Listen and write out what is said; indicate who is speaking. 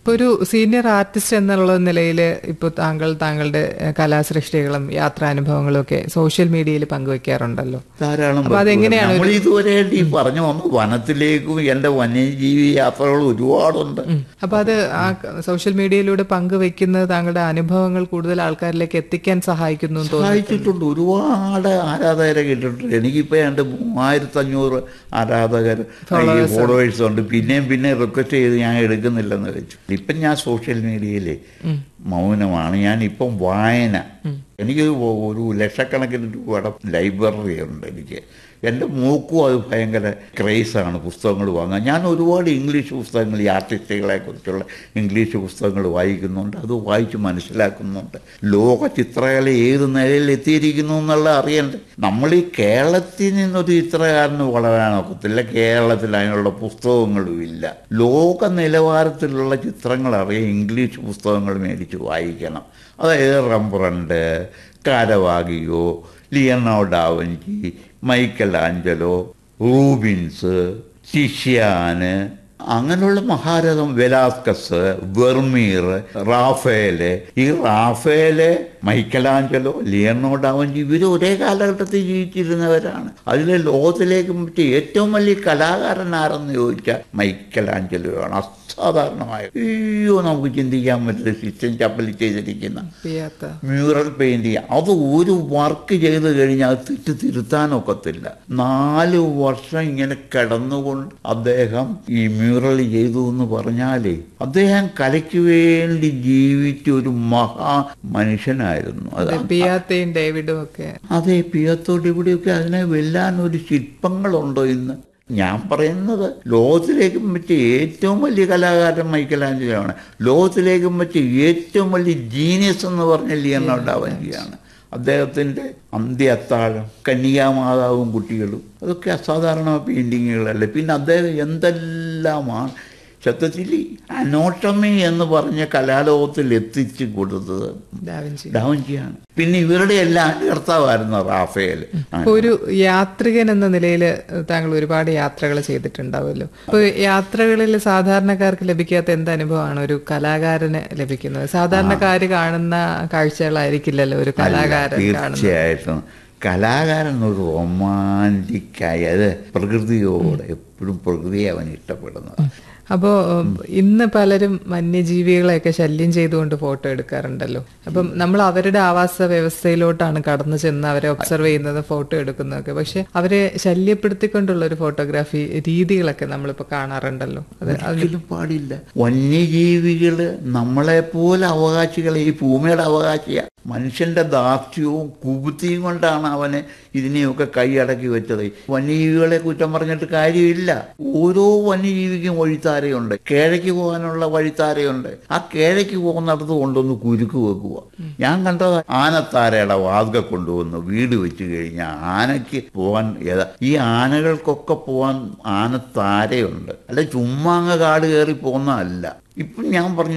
Speaker 1: ഇപ്പൊ ഒരു senior artist എന്നുള്ള നിലയിൽ ഇപ്പോൾ താങ്കൾ താങ്കളുടെ ഏഹ്, കലാസൃഷ്ടികളും യാത്രാനുഭവങ്ങളും ഒക്കെ സോഷ്യൽ മീഡിയയിൽ പങ്കുവെക്കാറുണ്ടല്ലോ
Speaker 2: ധാരാളം
Speaker 1: അപ്പൊ അതെങ്ങനെയാണ്
Speaker 2: നമ്മൾ ഇതുവരെ ഈ പറഞ്ഞു വന്നു വനത്തിലേക്കും എന്റെ വന്യജീവി യാത്രകൾ ഒരുപാടുണ്ട്
Speaker 1: അപ്പൊ അത് ആ ക- സോഷ്യൽ മീഡിയയിലൂടെ പങ്കുവെക്കുന്നത് താങ്കളുടെ അനുഭവങ്ങൾ കൂടുതൽ ആൾക്കാരിലേക്ക് എത്തിക്കാൻ സഹായിക്കുന്നു എന്ന് തോന്നുന്നു
Speaker 2: സഹായിച്ചിട്ടുണ്ട് ഒരുപാട് ആരാധകരെ കിട്ടിയിട്ടുണ്ട് എനിക്കിപ്പോ എൻ്റെ മൂവായിരത്തി അഞ്ഞൂറ് ആരാധകർ ഈ ഫോളോവേഴ്സ് ഉണ്ട് പിന്നെയും പിന്നെ റിക്വസ്റ്റ് ചെയ്ത് ഞാൻ എടുക്കുന്നില്ലെന്ന് വെച്ചു ഇപ്പം ഞാൻ സോഷ്യൽ മീഡിയയിൽ മൗനമാണ് ഞാൻ ഇപ്പം വായന എനിക്ക് ഒരു ലക്ഷക്കണക്കിന് രൂപയുടെ ലൈബ്രറി ഉണ്ട് എനിക്ക് എൻ്റെ മൂക്കും അത് ഭയങ്കര ക്രേസാണ് പുസ്തകങ്ങൾ വാങ്ങാൻ ഞാൻ ഒരുപാട് ഇംഗ്ലീഷ് പുസ്തകങ്ങൾ ഈ ആർട്ടിസ്റ്റുകളെ കുറിച്ചുള്ള ഇംഗ്ലീഷ് പുസ്തകങ്ങൾ വായിക്കുന്നുണ്ട് അത് വായിച്ച് മനസ്സിലാക്കുന്നുണ്ട് ലോക ചിത്രകല ഏത് നിലയിൽ എത്തിയിരിക്കുന്നു എന്നുള്ള അറിയണ്ടേ നമ്മൾ ഈ കേരളത്തിൽ നിന്നൊരു ചിത്രകാരന് വളരാനൊക്കത്തില്ല കേരളത്തിൽ അതിനുള്ള പുസ്തകങ്ങളും ഇല്ല ലോക നിലവാരത്തിലുള്ള ചിത്രങ്ങൾ അറിയാൻ ഇംഗ്ലീഷ് പുസ്തകങ്ങൾ മേടിച്ച് വായിക്കണം അതായത് Rembrandt Caravaggio Leonardo da Vinci Michelangelo Rubens ശിഷ്യാന് അങ്ങനെയുള്ള മഹാരഥം വെലാസ്കസ് വെർമീർ റാഫേല് ഈ റാഫേല് മൈക്കലാഞ്ചലോ ലിയനോ ഡാവഞ്ചി ഇവർ ഒരേ കാലഘട്ടത്തിൽ ജീവിച്ചിരുന്നവരാണ് അതിലെ ലോകത്തിലേക്ക് പറ്റിയ ഏറ്റവും വലിയ കലാകാരൻ ആരെന്ന് ചോദിച്ചാൽ മൈക്കലാഞ്ചലോ ആണ് അസാധാരണമായ അയ്യോ നമുക്ക് ചിന്തിക്കാൻ പറ്റില്ല സിസ്റ്റം ചപ്പലി ചെയ്തിരിക്കുന്ന
Speaker 1: പിയാത്ത
Speaker 2: മ്യൂറൽ പെയിന്റിങ് അത് ഒരു വർക്ക് ചെയ്ത് കഴിഞ്ഞാൽ അത് തെറ്റ് തിരുത്താനൊക്കത്തില്ല നാല് വർഷം ഇങ്ങനെ കിടന്നുകൊണ്ട് അദ്ദേഹം ഈ മ്യൂറൽ ചെയ്തു എന്ന് പറഞ്ഞാലേ അദ്ദേഹം കലയ്ക്ക് വേണ്ടി ജീവിച്ച ഒരു മഹാ മനുഷ്യനായിരുന്നു അത്
Speaker 1: പിയാത്തയും ഡേവിഡും ഒക്കെ
Speaker 2: അതെ പിയത്തോട് ഇവിടെയൊക്കെ അതിനെ വെല്ലാൻ ഒരു ശില്പങ്ങളുണ്ടോ ഇന്ന് ഞാൻ പറയുന്നത് ലോകത്തിലേക്കും വെച്ച് ഏറ്റവും വലിയ കലാകാരൻ മൈക്കലാഞ്ചലോ ആണ് ലോകത്തിലേക്കും വെച്ച് ഏറ്റവും വലിയ ജീനിയസ് എന്ന് പറഞ്ഞ ലിയനോ ഡാവഞ്ചിയാണ് അദ്ദേഹത്തിൻ്റെ അന്ത്യ കന്യാമാതാവും കുട്ടികളും അതൊക്കെ അസാധാരണ പെയിൻറ്റിങ്ങുകളല്ലേ പിന്നെ അദ്ദേഹം എന്തെല്ലാമാണ് സത്യത്തിൽ അനോട്ടമി എന്ന് പറഞ്ഞ കലാലോകത്തിൽ എത്തിച്ചു കൊടുത്തത്
Speaker 1: ഡാവിഞ്ചി
Speaker 2: ഡാവഞ്ചിയാണ് പിന്നെ ഇവരുടെ എല്ലാം കർത്താവായിരുന്നു റാഫേൽ
Speaker 1: ഇപ്പൊ ഒരു യാത്രികൻ എന്ന നിലയിൽ താങ്കൾ ഒരുപാട് യാത്രകൾ ചെയ്തിട്ടുണ്ടാവുമല്ലോ അപ്പൊ യാത്രകളിൽ സാധാരണക്കാർക്ക് ലഭിക്കാത്ത എന്ത് അനുഭവമാണ് ഒരു കലാകാരന് ലഭിക്കുന്നത് സാധാരണക്കാര് കാണുന്ന കാഴ്ചകളായിരിക്കില്ലല്ലോ ഒരു കലാകാരൻ കാണുന്നത്
Speaker 2: തീർച്ചയായിട്ടും കലാകാരൻ ഒരു റൊമാൻറ്റിക്കായി അത് പ്രകൃതിയോട് എപ്പോഴും പ്രകൃതിയെ അവൻ ഇഷ്ടപ്പെടുന്നത്
Speaker 1: അപ്പോ ഉം, ഇന്ന് പലരും വന്യജീവികളെയൊക്കെ ശല്യം ചെയ്തുകൊണ്ട് ഫോട്ടോ എടുക്കാറുണ്ടല്ലോ അപ്പം നമ്മൾ അവരുടെ ആവാസ വ്യവസ്ഥയിലോട്ടാണ് കടന്നു ചെന്ന് അവരെ ഒബ്സർവ് ചെയ്യുന്നത് ഫോട്ടോ എടുക്കുന്നതൊക്കെ പക്ഷെ അവരെ ശല്യപ്പെടുത്തിക്കൊണ്ടുള്ള ഒരു ഫോട്ടോഗ്രാഫി രീതികളൊക്കെ നമ്മളിപ്പോ കാണാറുണ്ടല്ലോ അത്
Speaker 2: ഒരിക്കലും പാടില്ല വന്യജീവികള് നമ്മളെപ്പോലെ അവകാശികളെ ഈ ഭൂമിയുടെ അവകാശിയ മനുഷ്യന്റെ ദാർഢ്യവും കുബുദ്ധിയും കൊണ്ടാണ് അവന് ഇതിനെയൊക്കെ കൈയടക്കി വെച്ചത് വന്യജീവികളെ കുറ്റം പറഞ്ഞിട്ട് കാര്യമില്ല ഓരോ വന്യജീവിക്കും വഴിത്താരയുണ്ട് കേഴയ്ക്ക് പോകാനുള്ള വഴിത്താരയുണ്ട് ആ കേഴയ്ക്ക് പോകുന്നിടത്ത് കൊണ്ടൊന്ന് കുരുക്ക് വെക്കുക ഞാൻ കണ്ടത് ആനത്താരയുടെ വാതിക കൊണ്ടുവന്ന് വീട് വെച്ച് കഴിഞ്ഞാൽ ആനയ്ക്ക് പോകാൻ ഏതാ ഈ ആനകൾക്കൊക്കെ പോകാൻ ആനത്താരയുണ്ട് അല്ല ചുമ്മാ അങ്ങ് കാട് കയറി പോകുന്നതല്ല ഇപ്പം ഞാൻ പറഞ്ഞു